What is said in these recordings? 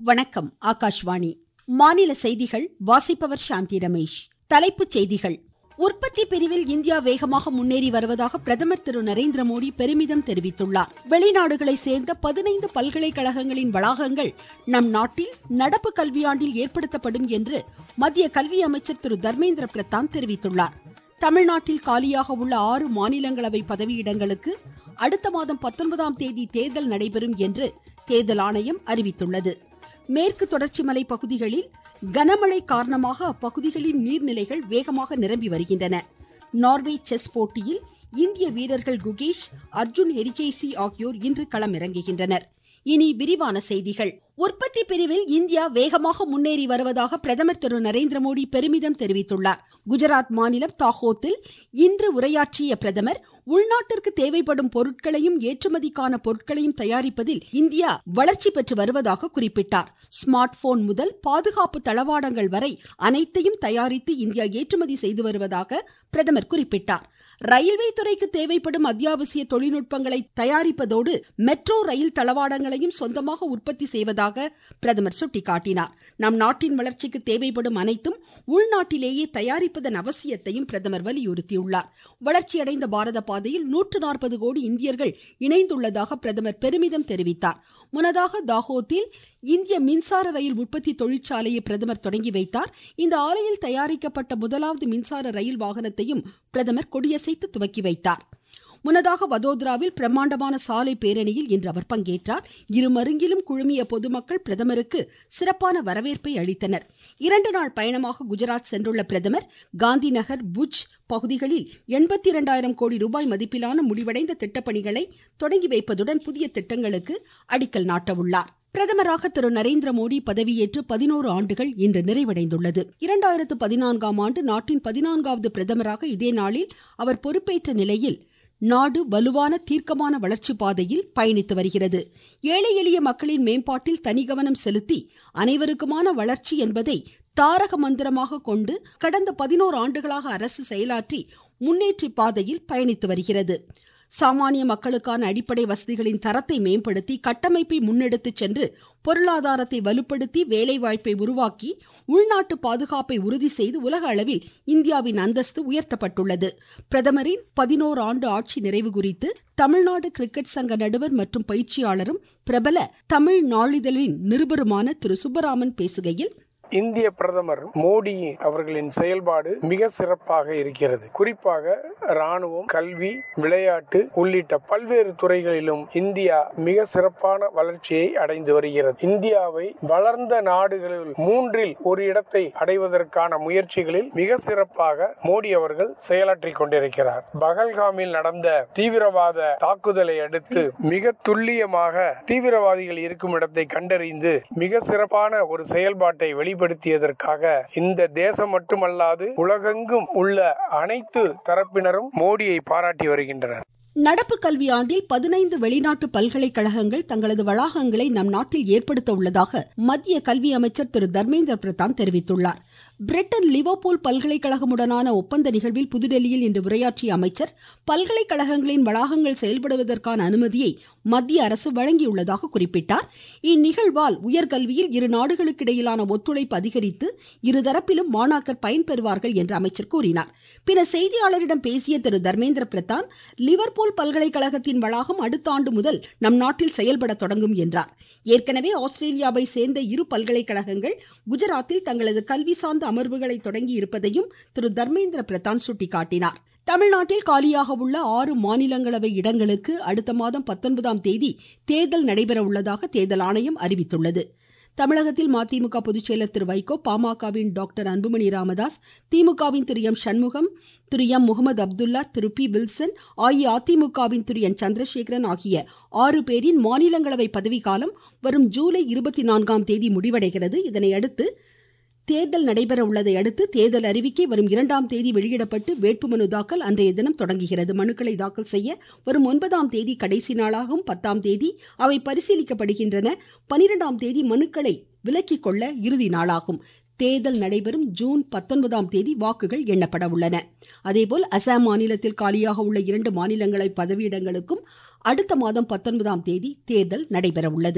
வணக்கம் ஆகாஷ்வாணி மாநில செய்திகள் வாசிப்பவர் சாந்தி ரமேஷ் தலைப்புச் செய்திகள் உற்பத்தி பிரிவில் இந்தியா வேகமாக முன்னேறி வருவதாக பிரதமர் திரு நரேந்திர மோடி பெருமிதம் தெரிவித்துள்ளார் வெளிநாடுகளை சேர்ந்த பதினைந்து பல்கலைக்கழகங்களின் வளாகங்கள் நம் நாட்டில் நடப்பு கல்வியாண்டில் ஏற்படுத்தப்படும் என்று மத்திய கல்வி அமைச்சர் திரு தர்மேந்திர பிரதான் தெரிவித்துள்ளார் தமிழ்நாட்டில் காலியாக உள்ள ஆறு மாநிலங்களவை பதவியிடங்களுக்கு அடுத்த மாதம் பத்தொன்பதாம் தேதி தேர்தல் நடைபெறும் என்று தேர்தல் ஆணையம் அறிவித்துள்ளது மேற்கு தொடர்ச்சி மலை பகுதிகளில் கனமழை காரணமாக அப்பகுதிகளின் நீர்நிலைகள் வேகமாக நிரம்பி வருகின்றன நார்வே செஸ் போட்டியில் இந்திய வீரர்கள் குகேஷ் அர்ஜுன் ஹெரிகேசி ஆகியோர் இன்று களமிறங்குகின்றனர் இனி விரிவான செய்திகள் உற்பத்தி பிரிவில் இந்தியா வேகமாக முன்னேறி வருவதாக பிரதமர் திரு நரேந்திர மோடி பெருமிதம் தெரிவித்துள்ளார் குஜராத் மாநிலம் தாஹோத்தில் இன்று உரையாற்றிய பிரதமர் உள்நாட்டிற்கு தேவைப்படும் பொருட்களையும் ஏற்றுமதிக்கான பொருட்களையும் தயாரிப்பதில் இந்தியா வளர்ச்சி பெற்று வருவதாக குறிப்பிட்டார் ஸ்மார்ட் போன் முதல் பாதுகாப்பு தளவாடங்கள் வரை அனைத்தையும் தயாரித்து இந்தியா ஏற்றுமதி செய்து வருவதாக பிரதமர் குறிப்பிட்டார் ரயில்வே துறைக்கு தேவைப்படும் அத்தியாவசிய தொழில்நுட்பங்களை தயாரிப்பதோடு மெட்ரோ ரயில் தளவாடங்களையும் சொந்தமாக உற்பத்தி செய்வதாக பிரதமர் சுட்டிக்காட்டினார் நம் நாட்டின் வளர்ச்சிக்கு தேவைப்படும் அனைத்தும் உள்நாட்டிலேயே தயாரிப்பதன் அவசியத்தையும் பிரதமர் வலியுறுத்தியுள்ளார் வளர்ச்சியடைந்த பாரத பாதையில் நூற்று நாற்பது கோடி இந்தியர்கள் இணைந்துள்ளதாக பிரதமர் பெருமிதம் தெரிவித்தார் முன்னதாக தாகோத்தில் இந்திய மின்சார ரயில் உற்பத்தி தொழிற்சாலையை பிரதமர் தொடங்கி வைத்தார் இந்த ஆலையில் தயாரிக்கப்பட்ட முதலாவது மின்சார ரயில் வாகனத்தையும் பிரதமர் கொடியசைத்து துவக்கி வைத்தார் முன்னதாக வதோதராவில் பிரம்மாண்டமான சாலை பேரணியில் இன்று அவர் பங்கேற்றார் இருமருங்கிலும் குழுமிய பொதுமக்கள் பிரதமருக்கு சிறப்பான வரவேற்பை அளித்தனர் இரண்டு நாள் பயணமாக குஜராத் சென்றுள்ள பிரதமர் காந்தி நகர் புஜ் பகுதிகளில் எண்பத்தி இரண்டாயிரம் கோடி ரூபாய் மதிப்பிலான முடிவடைந்த திட்டப்பணிகளை தொடங்கி வைப்பதுடன் புதிய திட்டங்களுக்கு அடிக்கல் நாட்ட உள்ளார் பிரதமராக திரு நரேந்திர மோடி பதவியேற்று பதினோரு ஆண்டுகள் இன்று நிறைவடைந்துள்ளது இரண்டாயிரத்து பதினான்காம் ஆண்டு நாட்டின் பதினான்காவது பிரதமராக இதே நாளில் அவர் பொறுப்பேற்ற நிலையில் நாடு வலுவான தீர்க்கமான வளர்ச்சி பாதையில் பயணித்து வருகிறது ஏழை எளிய மக்களின் மேம்பாட்டில் தனி கவனம் செலுத்தி அனைவருக்குமான வளர்ச்சி என்பதை தாரக மந்திரமாக கொண்டு கடந்த பதினோரு ஆண்டுகளாக அரசு செயலாற்றி முன்னேற்றி பாதையில் பயணித்து வருகிறது சாமானிய மக்களுக்கான அடிப்படை வசதிகளின் தரத்தை மேம்படுத்தி கட்டமைப்பை முன்னெடுத்து சென்று பொருளாதாரத்தை வலுப்படுத்தி வேலைவாய்ப்பை உருவாக்கி உள்நாட்டு பாதுகாப்பை உறுதி செய்து உலக அளவில் இந்தியாவின் அந்தஸ்து உயர்த்தப்பட்டுள்ளது பிரதமரின் பதினோரு ஆண்டு ஆட்சி நிறைவு குறித்து தமிழ்நாடு கிரிக்கெட் சங்க நடுவர் மற்றும் பயிற்சியாளரும் பிரபல தமிழ் நாளிதழின் நிருபருமான திரு சுப்பராமன் பேசுகையில் இந்திய பிரதமர் மோடி அவர்களின் செயல்பாடு மிக சிறப்பாக இருக்கிறது குறிப்பாக ராணுவம் கல்வி விளையாட்டு உள்ளிட்ட பல்வேறு துறைகளிலும் இந்தியா மிக சிறப்பான வளர்ச்சியை அடைந்து வருகிறது இந்தியாவை வளர்ந்த நாடுகளில் மூன்றில் ஒரு இடத்தை அடைவதற்கான முயற்சிகளில் மிக சிறப்பாக மோடி அவர்கள் செயலாற்றி கொண்டிருக்கிறார் பகல்காமில் நடந்த தீவிரவாத தாக்குதலை அடுத்து மிக துல்லியமாக தீவிரவாதிகள் இருக்கும் இடத்தை கண்டறிந்து மிக சிறப்பான ஒரு செயல்பாட்டை வெளி வெளிப்படுத்தியதற்காக இந்த தேசம் மட்டுமல்லாது உலகெங்கும் உள்ள அனைத்து தரப்பினரும் மோடியை பாராட்டி வருகின்றனர் நடப்பு கல்வியாண்டில் பதினைந்து வெளிநாட்டு பல்கலைக்கழகங்கள் தங்களது வளாகங்களை நம் நாட்டில் ஏற்படுத்த உள்ளதாக மத்திய கல்வி அமைச்சர் திரு தர்மேந்திர பிரதான் தெரிவித்துள்ளார் பிரிட்டன் லிவர்பூல் பல்கலைக்கழகமுடனான ஒப்பந்த நிகழ்வில் புதுடெல்லியில் இன்று உரையாற்றிய அமைச்சர் பல்கலைக்கழகங்களின் வளாகங்கள் செயல்படுவதற்கான அனுமதியை மத்திய அரசு வழங்கியுள்ளதாக குறிப்பிட்டார் இந்நிகழ்வால் உயர்கல்வியில் இரு நாடுகளுக்கு இடையிலான ஒத்துழைப்பு அதிகரித்து இருதரப்பிலும் மாணாக்கர் பயன்பெறுவார்கள் என்று அமைச்சர் கூறினார் பின்னர் செய்தியாளரிடம் பேசிய திரு தர்மேந்திர பிரதான் லிவர்பூல் பல்கலைக்கழகத்தின் வளாகம் அடுத்த ஆண்டு முதல் நம் நாட்டில் செயல்பட தொடங்கும் என்றார் ஏற்கனவே ஆஸ்திரேலியாவை சேர்ந்த இரு பல்கலைக்கழகங்கள் குஜராத்தில் தங்களது கல்வி சார்ந்த அமர்வுகளை தொடங்கி இருப்பதையும் திரு தர்மேந்திர பிரதான் சுட்டிக்காட்டினார் தமிழ்நாட்டில் காலியாக உள்ள ஆறு மாநிலங்களவை இடங்களுக்கு அடுத்த மாதம் பத்தொன்பதாம் தேதி தேர்தல் நடைபெற உள்ளதாக தேர்தல் ஆணையம் அறிவித்துள்ளது தமிழகத்தில் மதிமுக பொதுச்செயலர் திரு வைகோ பாமகவின் டாக்டர் அன்புமணி ராமதாஸ் திமுகவின் திரு எம் சண்முகம் திரு எம் முகமது அப்துல்லா திரு பி வில்சன் அஇஅதிமுகவின் திரு என் சந்திரசேகரன் ஆகிய ஆறு பேரின் மாநிலங்களவை பதவிக்காலம் வரும் ஜூலை இருபத்தி நான்காம் தேதி முடிவடைகிறது இதனையடுத்து தேர்தல் நடைபெற உள்ளதை அடுத்து தேர்தல் அறிவிக்கை வரும் இரண்டாம் தேதி வெளியிடப்பட்டு வேட்புமனு தாக்கல் அன்றைய தினம் தொடங்குகிறது மனுக்களை தாக்கல் செய்ய வரும் ஒன்பதாம் தேதி கடைசி நாளாகவும் பத்தாம் தேதி அவை பரிசீலிக்கப்படுகின்றன பனிரெண்டாம் தேதி மனுக்களை விலக்கிக் கொள்ள இறுதி நாளாகும் தேர்தல் நடைபெறும் ஜூன் பத்தொன்பதாம் தேதி வாக்குகள் எண்ணப்பட உள்ளன அதேபோல் அசாம் மாநிலத்தில் காலியாக உள்ள இரண்டு மாநிலங்களவை பதவியிடங்களுக்கும் அடுத்த மாதம் பத்தொன்பதாம் தேதி தேர்தல் நடைபெற உள்ளது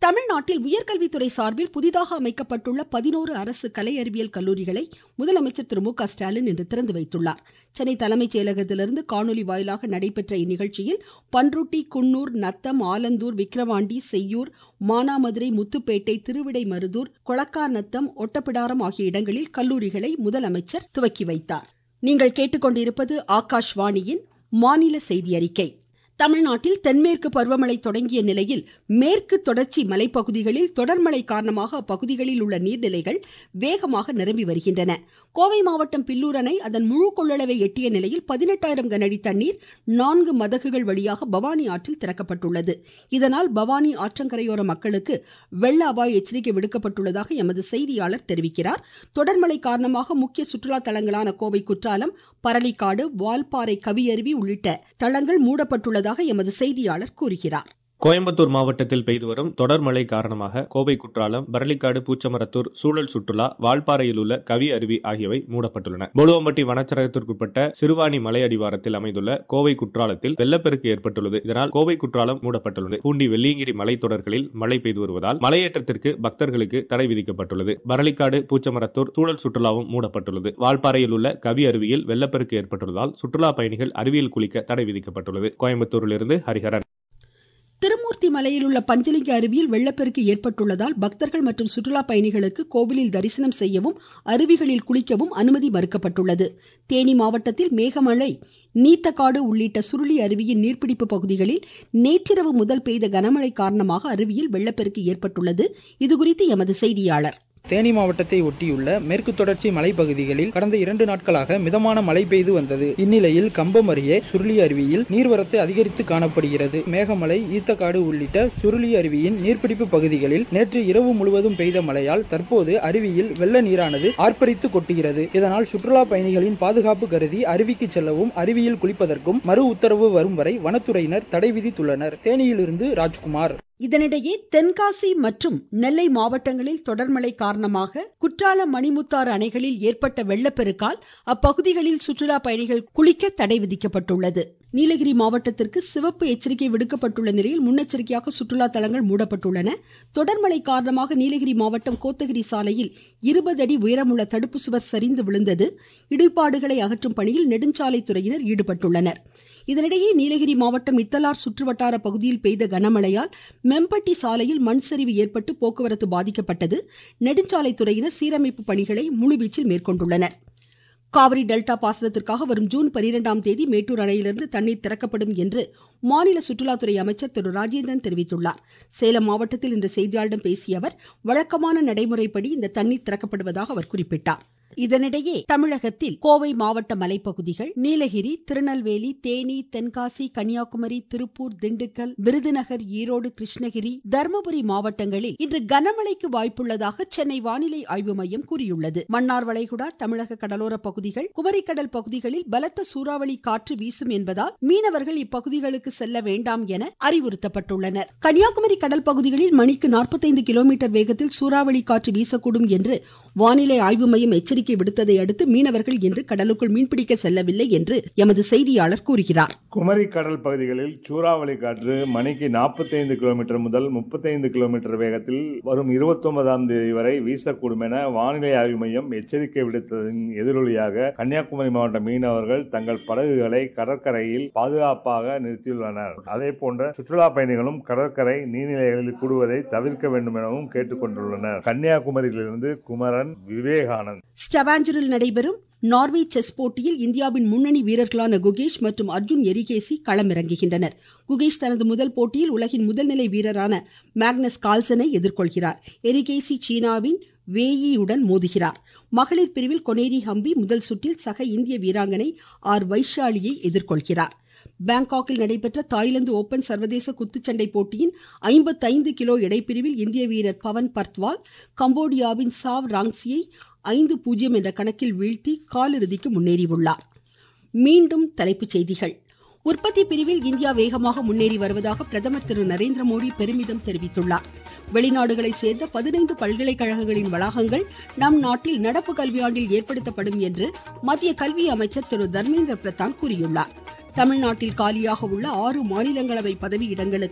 தமிழ்நாட்டில் உயர்கல்வித்துறை சார்பில் புதிதாக அமைக்கப்பட்டுள்ள பதினோரு அரசு கலை அறிவியல் கல்லூரிகளை முதலமைச்சர் திரு மு க ஸ்டாலின் இன்று திறந்து வைத்துள்ளார் சென்னை தலைமைச் செயலகத்திலிருந்து காணொலி வாயிலாக நடைபெற்ற இந்நிகழ்ச்சியில் பன்ருட்டி குன்னூர் நத்தம் ஆலந்தூர் விக்கிரவாண்டி செய்யூர் மானாமதுரை முத்துப்பேட்டை திருவிடைமருதூர் கொளக்காநத்தம் ஒட்டப்பிடாரம் ஆகிய இடங்களில் கல்லூரிகளை முதலமைச்சர் துவக்கி வைத்தார் நீங்கள் கேட்டுக்கொண்டிருப்பது ஆகாஷ்வாணியின் மாநில செய்தி அறிக்கை தமிழ்நாட்டில் தென்மேற்கு பருவமழை தொடங்கிய நிலையில் மேற்கு தொடர்ச்சி மலைப்பகுதிகளில் தொடர்மழை காரணமாக அப்பகுதிகளில் உள்ள நீர்நிலைகள் வேகமாக நிரம்பி வருகின்றன கோவை மாவட்டம் பில்லூர் அணை அதன் முழு கொள்ளளவை எட்டிய நிலையில் பதினெட்டாயிரம் கனஅடி தண்ணீர் நான்கு மதகுகள் வழியாக பவானி ஆற்றில் திறக்கப்பட்டுள்ளது இதனால் பவானி ஆற்றங்கரையோர மக்களுக்கு வெள்ள அபாய எச்சரிக்கை விடுக்கப்பட்டுள்ளதாக எமது செய்தியாளர் தெரிவிக்கிறார் தொடர்மழை காரணமாக முக்கிய சுற்றுலா தலங்களான கோவை குற்றாலம் பரளிக்காடு வால்பாறை கவியருவி உள்ளிட்ட தளங்கள் மூடப்பட்டுள்ளதாக எமது செய்தியாளர் கூறுகிறார் கோயம்புத்தூர் மாவட்டத்தில் பெய்து வரும் தொடர் மழை காரணமாக கோவை குற்றாலம் பரளிக்காடு பூச்சமரத்தூர் சூழல் சுற்றுலா வால்பாறையில் உள்ள கவி அருவி ஆகியவை மூடப்பட்டுள்ளன போலுவம்பட்டி வனச்சரகத்திற்குட்பட்ட சிறுவாணி மலை அடிவாரத்தில் அமைந்துள்ள கோவை குற்றாலத்தில் வெள்ளப்பெருக்கு ஏற்பட்டுள்ளது இதனால் கோவை குற்றாலம் மூடப்பட்டுள்ளது பூண்டி வெள்ளியங்கிரி மலைத்தொடர்களில் மழை பெய்து வருவதால் மலையேற்றத்திற்கு பக்தர்களுக்கு தடை விதிக்கப்பட்டுள்ளது பரளிக்காடு பூச்சமரத்தூர் சூழல் சுற்றுலாவும் மூடப்பட்டுள்ளது வால்பாறையில் உள்ள கவி அருவியில் வெள்ளப்பெருக்கு ஏற்பட்டுள்ளதால் சுற்றுலா பயணிகள் அருவியில் குளிக்க தடை விதிக்கப்பட்டுள்ளது கோயம்புத்தூரிலிருந்து ஹரிஹரன் திருமூர்த்தி மலையில் உள்ள பஞ்சலிங்க அருவியில் வெள்ளப்பெருக்கு ஏற்பட்டுள்ளதால் பக்தர்கள் மற்றும் சுற்றுலா பயணிகளுக்கு கோவிலில் தரிசனம் செய்யவும் அருவிகளில் குளிக்கவும் அனுமதி மறுக்கப்பட்டுள்ளது தேனி மாவட்டத்தில் மேகமழை நீத்தக்காடு உள்ளிட்ட சுருளி அருவியின் நீர்பிடிப்பு பகுதிகளில் நேற்றிரவு முதல் பெய்த கனமழை காரணமாக அருவியில் வெள்ளப்பெருக்கு ஏற்பட்டுள்ளது இதுகுறித்து எமது செய்தியாளர் தேனி மாவட்டத்தை ஒட்டியுள்ள மேற்கு தொடர்ச்சி மலைப்பகுதிகளில் கடந்த இரண்டு நாட்களாக மிதமான மழை பெய்து வந்தது இந்நிலையில் கம்பம் அருகே சுருளி அருவியில் நீர்வரத்து அதிகரித்து காணப்படுகிறது மேகமலை ஈத்தக்காடு உள்ளிட்ட சுருளி அருவியின் நீர்பிடிப்பு பகுதிகளில் நேற்று இரவு முழுவதும் பெய்த மழையால் தற்போது அருவியில் வெள்ள நீரானது ஆர்ப்பரித்து கொட்டுகிறது இதனால் சுற்றுலா பயணிகளின் பாதுகாப்பு கருதி அருவிக்கு செல்லவும் அருவியில் குளிப்பதற்கும் மறு உத்தரவு வரும் வரை வனத்துறையினர் தடை விதித்துள்ளனர் தேனியிலிருந்து ராஜ்குமார் இதனிடையே தென்காசி மற்றும் நெல்லை மாவட்டங்களில் தொடர்மழை காரணமாக குற்றாலம் மணிமுத்தாறு அணைகளில் ஏற்பட்ட வெள்ளப்பெருக்கால் அப்பகுதிகளில் சுற்றுலா பயணிகள் குளிக்க தடை விதிக்கப்பட்டுள்ளது நீலகிரி மாவட்டத்திற்கு சிவப்பு எச்சரிக்கை விடுக்கப்பட்டுள்ள நிலையில் முன்னெச்சரிக்கையாக சுற்றுலா தலங்கள் மூடப்பட்டுள்ளன தொடர்மழை காரணமாக நீலகிரி மாவட்டம் கோத்தகிரி சாலையில் இருபது அடி உயரமுள்ள தடுப்பு சுவர் சரிந்து விழுந்தது இடிபாடுகளை அகற்றும் பணியில் நெடுஞ்சாலைத்துறையினர் ஈடுபட்டுள்ளனர் இதனிடையே நீலகிரி மாவட்டம் இத்தலார் சுற்றுவட்டார பகுதியில் பெய்த கனமழையால் மெம்பட்டி சாலையில் மண் சரிவு ஏற்பட்டு போக்குவரத்து பாதிக்கப்பட்டது நெடுஞ்சாலைத்துறையினர் சீரமைப்பு பணிகளை முழுவீச்சில் மேற்கொண்டுள்ளனர் காவிரி டெல்டா பாசனத்திற்காக வரும் ஜூன் பனிரெண்டாம் தேதி மேட்டூர் அணையிலிருந்து தண்ணீர் திறக்கப்படும் என்று மாநில சுற்றுலாத்துறை அமைச்சர் திரு ராஜேந்திரன் தெரிவித்துள்ளார் சேலம் மாவட்டத்தில் இன்று செய்தியாளர்களிடம் பேசிய அவர் வழக்கமான நடைமுறைப்படி இந்த தண்ணீர் திறக்கப்படுவதாக அவர் குறிப்பிட்டார் இதனிடையே தமிழகத்தில் கோவை மாவட்ட மலைப்பகுதிகள் நீலகிரி திருநெல்வேலி தேனி தென்காசி கன்னியாகுமரி திருப்பூர் திண்டுக்கல் விருதுநகர் ஈரோடு கிருஷ்ணகிரி தர்மபுரி மாவட்டங்களில் இன்று கனமழைக்கு வாய்ப்புள்ளதாக சென்னை வானிலை ஆய்வு மையம் கூறியுள்ளது மன்னார் வளைகுடா தமிழக கடலோர பகுதிகள் குமரிக்கடல் பகுதிகளில் பலத்த சூறாவளி காற்று வீசும் என்பதால் மீனவர்கள் இப்பகுதிகளுக்கு செல்ல வேண்டாம் என அறிவுறுத்தப்பட்டுள்ளனர் கன்னியாகுமரி கடல் பகுதிகளில் மணிக்கு நாற்பத்தைந்து கிலோமீட்டர் வேகத்தில் சூறாவளி காற்று வீசக்கூடும் என்று வானிலை ஆய்வு மையம் எச்சரிக்கை விடுத்ததை அடுத்து மீனவர்கள் இன்று கடலுக்குள் மீன்பிடிக்க செல்லவில்லை என்று எமது செய்தியாளர் கூறுகிறார் குமரி கடல் பகுதிகளில் சூறாவளி காற்று மணிக்கு நாற்பத்தைந்து கிலோமீட்டர் முதல் முப்பத்தைந்து கிலோமீட்டர் வேகத்தில் வரும் இருபத்தி ஒன்பதாம் தேதி வரை வீசக்கூடும் என வானிலை ஆய்வு மையம் எச்சரிக்கை விடுத்ததன் எதிரொலியாக கன்னியாகுமரி மாவட்ட மீனவர்கள் தங்கள் படகுகளை கடற்கரையில் பாதுகாப்பாக நிறுத்தியுள்ளனர் அதே போன்ற சுற்றுலா பயணிகளும் கடற்கரை நீர்நிலைகளில் கூடுவதை தவிர்க்க வேண்டும் எனவும் கேட்டுக் கொண்டுள்ளனர் கன்னியாகுமரியிலிருந்து குமரன் விவேகானந்த் ஸ்டவாஞ்சரில் நடைபெறும் நார்வே செஸ் போட்டியில் இந்தியாவின் முன்னணி வீரர்களான குகேஷ் மற்றும் அர்ஜுன் எரிகேசி களமிறங்குகின்றனர் குகேஷ் தனது முதல் போட்டியில் உலகின் முதல்நிலை வீரரான மேக்னஸ் கால்சனை எதிர்கொள்கிறார் எரிகேசி சீனாவின் வேயியுடன் மோதுகிறார் மகளிர் பிரிவில் கொனேரி ஹம்பி முதல் சுற்றில் சக இந்திய வீராங்கனை ஆர் வைஷாலியை எதிர்கொள்கிறார் பாங்காக்கில் நடைபெற்ற தாய்லாந்து ஓபன் சர்வதேச குத்துச்சண்டை போட்டியின் ஐம்பத்தைந்து கிலோ எடைப்பிரிவில் இந்திய வீரர் பவன் பர்த்வால் கம்போடியாவின் சாவ் ராங்சியை ஐந்து பூஜ்ஜியம் என்ற கணக்கில் வீழ்த்தி காலிறுதிக்கு முன்னேறியுள்ளார் மீண்டும் தலைப்புச் செய்திகள் உற்பத்தி பிரிவில் இந்தியா வேகமாக முன்னேறி வருவதாக பிரதமர் திரு நரேந்திர மோடி பெருமிதம் தெரிவித்துள்ளார் வெளிநாடுகளை சேர்ந்த பதினைந்து பல்கலைக்கழகங்களின் வளாகங்கள் நம் நாட்டில் நடப்பு கல்வியாண்டில் ஏற்படுத்தப்படும் என்று மத்திய கல்வி அமைச்சர் திரு தர்மேந்திர பிரதான் கூறியுள்ளார் தமிழ்நாட்டில் காலியாக உள்ள ஆறு மாநிலங்களவை பதவி இடங்களுக்கு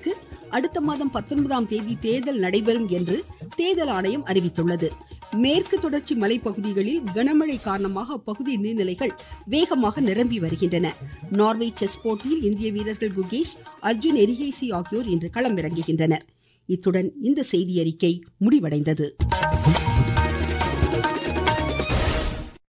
அடுத்த மாதம் பத்தொன்பதாம் தேதி தேர்தல் நடைபெறும் என்று தேர்தல் ஆணையம் அறிவித்துள்ளது மேற்கு தொடர்ச்சி மலைப்பகுதிகளில் கனமழை காரணமாக அப்பகுதி நீர்நிலைகள் வேகமாக நிரம்பி வருகின்றன நார்வே செஸ் போட்டியில் இந்திய வீரர்கள் குகேஷ் அர்ஜுன் எரிகேசி ஆகியோர் இன்று களமிறங்குகின்றனர் இத்துடன் இந்த செய்தியறிக்கை முடிவடைந்தது